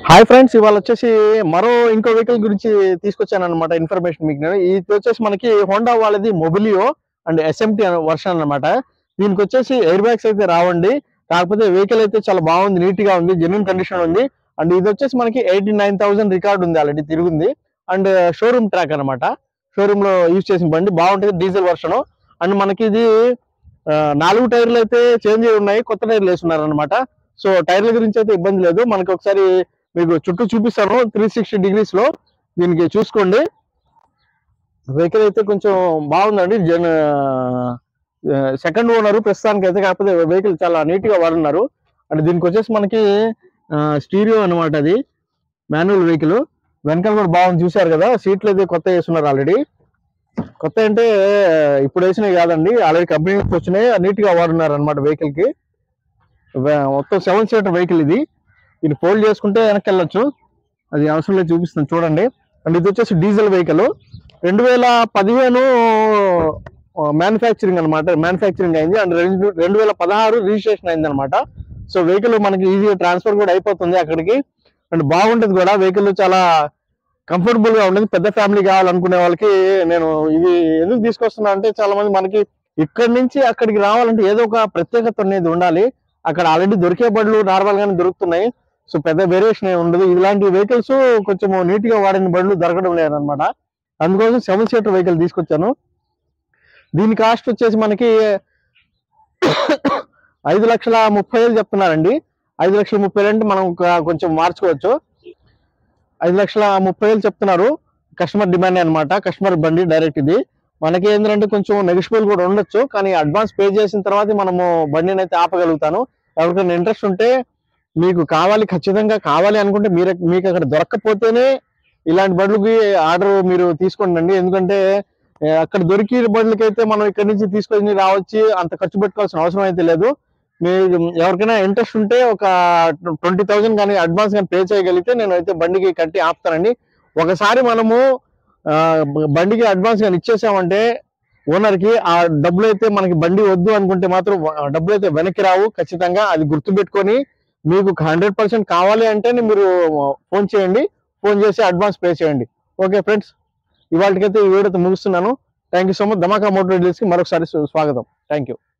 hi friends ఇవాళ వచ్చేసి మరో ఇంకో వెహికల్ గురించి తీసుకొచ్చాను అనమాట ఇన్ఫర్మేషన్ మీకు నేను ఇది వచ్చేసి మనకి హోండా వాళ్ళది మొబిలియో అండ్ ఎస్ఎంటీ వర్షన్ అన్నమాట దీనికి వచ్చేసి ఎయిర్ బ్యాగ్స్ అయితే రావండి కాకపోతే వెహికల్ అయితే చాలా బాగుంది నీట్ గా ఉంది జెన్యున్ కండిషన్ ఉంది అండ్ ఇది వచ్చేసి మనకి ఎయిటీ నైన్ థౌసండ్ రికార్డ్ ఉంది ఆల్రెడీ తిరుగుంది అండ్ షోరూమ్ ట్రాక్ అనమాట షోరూమ్ లో యూజ్ చేసిన బండి బాగుంటుంది డీజిల్ వర్షన్ అండ్ మనకి ఇది ఆ, నాలుగు టైర్లు అయితే చేంజ్ అయి ఉన్నాయి కొత్త టైర్లు వేస్తున్నారు అనమాట సో టైర్ల గురించి అయితే ఇబ్బంది లేదు మనకి ఒకసారి మీకు చుట్టూ చూపిస్తాను త్రీ సిక్స్టీ డిగ్రీస్ లో దీనికి చూసుకోండి వెహికల్ అయితే కొంచెం బాగుందండి జన్ సెకండ్ ఓనర్ ప్రస్తుతానికి అయితే కాకపోతే వెహికల్ చాలా నీట్ గా వాడున్నారు అండ్ దీనికి వచ్చేసి మనకి స్టీరియో అన్నమాట అది మాన్యువల్ వెహికల్ వెనకాల కూడా బాగుంది చూశారు కదా సీట్లు అయితే కొత్త వేస్తున్నారు ఆల్రెడీ కొత్త అంటే ఇప్పుడు వేసినవి కాదండి ఆల్రెడీ కంపెనీ నుంచి వచ్చినాయి నీట్ గా వాడున్నారు అనమాట వెహికల్ కి వే- మొత్తం సెవెన్ సీటర్ వెహికల్ ఇది ఇది ఫోల్డ్ చేసుకుంటే వెనక్కి వెళ్ళొచ్చు అది అవసరం లేదు చూపిస్తాను చూడండి అండ్ ఇది వచ్చేసి డీజిల్ వెహికల్ రెండు వేల పదిహేను మ్యానుఫ్యాక్చరింగ్ అనమాట మ్యానుఫ్యాక్చరింగ్ అయింది అండ్ రెండు రెండు వేల పదహారు రిజిస్ట్రేషన్ అయింది అనమాట సో వెహికల్ మనకి ఈజీగా ట్రాన్స్ఫర్ కూడా అయిపోతుంది అక్కడికి అండ్ బాగుంటుంది కూడా వెహికల్ చాలా కంఫర్టబుల్ గా ఉంటుంది పెద్ద ఫ్యామిలీ కావాలనుకునే వాళ్ళకి నేను ఇది ఎందుకు తీసుకొస్తున్నా అంటే చాలా మంది మనకి ఇక్కడి నుంచి అక్కడికి రావాలంటే ఏదో ఒక ప్రత్యేకత అనేది ఉండాలి అక్కడ ఆల్రెడీ దొరికే బడులు నార్మల్ గానే దొరుకుతున్నాయి సో పెద్ద వేరియేషన్ ఏమి ఉండదు ఇలాంటి వెహికల్స్ కొంచెం నీట్ గా వాడిన బండ్లు దొరకడం లేదనమాట అందుకోసం సెవెన్ సీటర్ వెహికల్ తీసుకొచ్చాను దీని కాస్ట్ వచ్చేసి మనకి ఐదు లక్షల ముప్పై వేలు చెప్తున్నారండి ఐదు లక్షల ముప్పై వేలు అంటే మనం ఒక కొంచెం మార్చుకోవచ్చు ఐదు లక్షల ముప్పై వేలు చెప్తున్నారు కస్టమర్ డిమాండ్ అన్నమాట కస్టమర్ బండి డైరెక్ట్ ఇది మనకి ఏంటంటే కొంచెం నెగిషియబుల్ కూడా ఉండొచ్చు కానీ అడ్వాన్స్ పే చేసిన తర్వాత మనము బండిని అయితే ఆపగలుగుతాను ఎవరికైనా ఇంట్రెస్ట్ ఉంటే మీకు కావాలి ఖచ్చితంగా కావాలి అనుకుంటే మీరు మీకు అక్కడ దొరకకపోతేనే ఇలాంటి బండ్లకి ఆర్డర్ మీరు తీసుకోండి ఎందుకంటే ఏ, అక్కడ దొరికి బండ్లకైతే మనం ఇక్కడ నుంచి తీసుకొని రావచ్చు అంత ఖర్చు పెట్టుకోవాల్సిన అవసరం అయితే లేదు మీరు ఎవరికైనా ఇంట్రెస్ట్ ఉంటే ఒక ట్వంటీ థౌసండ్ కానీ అడ్వాన్స్ కానీ పే చేయగలిగితే నేను అయితే బండికి కట్టి ఆపుతానండి ఒకసారి మనము ఆ, బ- బండికి అడ్వాన్స్ కానీ ఇచ్చేసామంటే ఓనర్ కి ఆ డబ్బులు అయితే మనకి బండి వద్దు అనుకుంటే మాత్రం వ- డబ్బులు అయితే వెనక్కి రావు ఖచ్చితంగా అది గుర్తుపెట్టుకొని మీకు హండ్రెడ్ పర్సెంట్ కావాలి అంటే మీరు ఫోన్ చేయండి ఫోన్ చేసి అడ్వాన్స్ పే చేయండి ఓకే ఫ్రెండ్స్ ఇవాళకైతే ఈ వీడియోతో ముగిస్తున్నాను thank you so much Dhamaka motor కి మరొకసారి స్వాగతం థ్యాంక్ యూ